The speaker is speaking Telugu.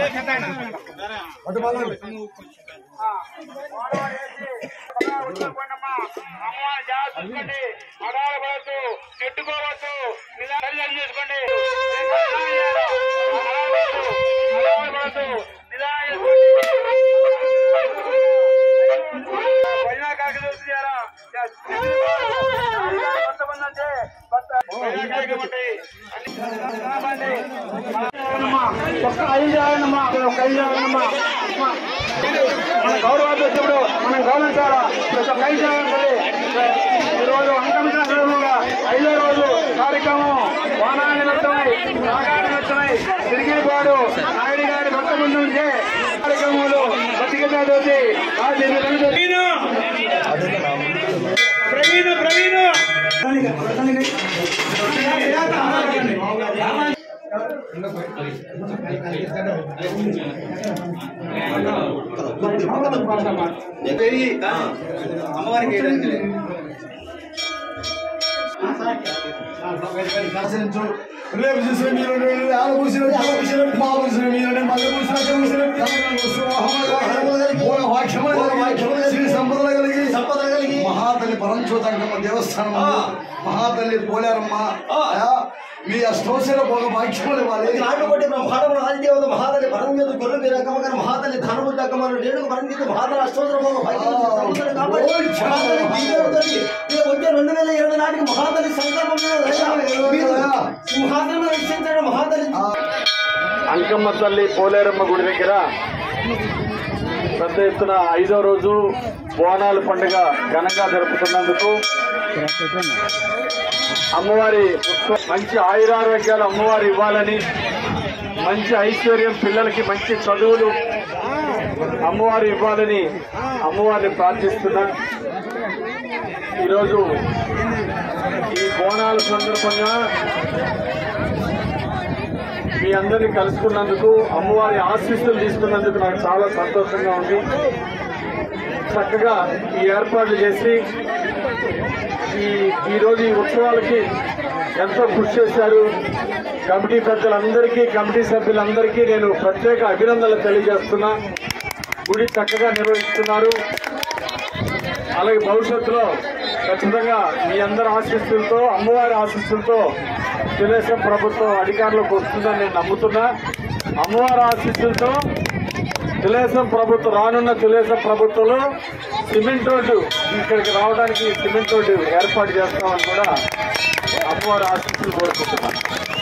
అమ్మవారి జాగ్రత్త చూసుకోండి అడగబడద్దు నెట్టుకోవద్దు నిదానం చేసుకోండి అడగబడద్దు నిదానం భజన కార్యక్రమం చేయాలా కొంతమంది అంటే భజన కార్యక్రమం ఉంటాయి ఒక్క ఐదు రాయనమ్మా ఒక్క ఐదు రాయనమ్మా మన గౌరవాధ్యక్షుడు మనం గౌరవించాలా ఒక ఐదు రాయాలి ఈరోజు అంకమించిన సందర్భంగా ఐదో రోజు కార్యక్రమం వానా నిమిత్తమై సాకార నిమిత్తమై తిరిగిపాడు నాయుడు గారి భక్త ముందు ఉంచే కార్యక్రమాలు బతికితా దోచి ప్రవీణ ప్రవీణ అమ్మవారికి వేయడానికి ఆచరించు రేపు చూసిన మీరు ఆల పూసిన ఆల పూసిన మా పూసిన మీరు మళ్ళీ పూసిన పూసిన వాక్యములు వాక్యములు శ్రీ సంపదలు కలిగి సంపదలు కలిగి మహాతల్లి పరంచోతంకమ్మ దేవస్థానం మహాతల్లి పోలేరమ్మ ఆయా, మీ అష్టోశల ఒక వాక్యములు ఇవ్వాలి నాటుకోటి బ్రహ్మాండ ఆదిదేవత మహాతల్లి పరంగేతు గొర్రె మీరు అక్కమ్మగారు మహాతల్లి ధనము దక్కమని నేను పరంగీతు మహాతల్లి అష్టోత్తరము వచ్చే రెండు వేల ఇరవై నాటికి మహాతల్లి సంకల్పం మీద దయ. మీరు సింహాసనం మీద రక్షించండి మహాతల్లి అంకమ్మ తల్లి పోలేరమ్మ గుడి దగ్గర పెద్ద ఎత్తున ఐదో రోజు బోనాల పండుగ ఘనంగా జరుపుతున్నందుకు అమ్మవారి ఉత్సవ- మంచి ఆయురారోగ్యాలు అమ్మవారు ఇవ్వాలని మంచి ఐశ్వర్యం పిల్లలకి మంచి చదువులు అమ్మవారు ఇవ్వాలని అమ్మవారిని ప్రార్థిస్తున్నా ఈరోజు ఈ బోనాల సందర్భంగా మీ అందరినీ కలుసుకున్నందుకు అమ్మవారి ఆశీస్సులు తీసుకున్నందుకు నాకు చాలా సంతోషంగా ఉంది చక్కగా ఈ ఏర్పాట్లు చేసి ఈ ఈరోజు ఈ ఉత్సవాలకి ఎంతో కృషి చేశారు కమిటీ పెద్దలందరికీ కమిటీ సభ్యులందరికీ నేను ప్రత్యేక అభినందనలు తెలియజేస్తున్నా గుడి చక్కగా నిర్వహిస్తున్నారు అలాగే భవిష్యత్తులో ఖచ్చితంగా మీ అందరి ఆశీస్సులతో అమ్మవారి ఆశీస్సులతో తెలుగుదేశం ప్రభుత్వం అధికారంలోకి వస్తుందని నేను నమ్ముతున్నా అమ్మవారి ఆశీస్సులతో తెలుగుదేశం ప్రభుత్వం రానున్న తెలుగుదేశం ప్రభుత్వంలో సిమెంట్ రోడ్డు ఇక్కడికి రావడానికి సిమెంట్ రోడ్డు ఏర్పాటు చేస్తామని కూడా అమ్మవారి ఆశీస్సులు కోరుకుంటున్నాను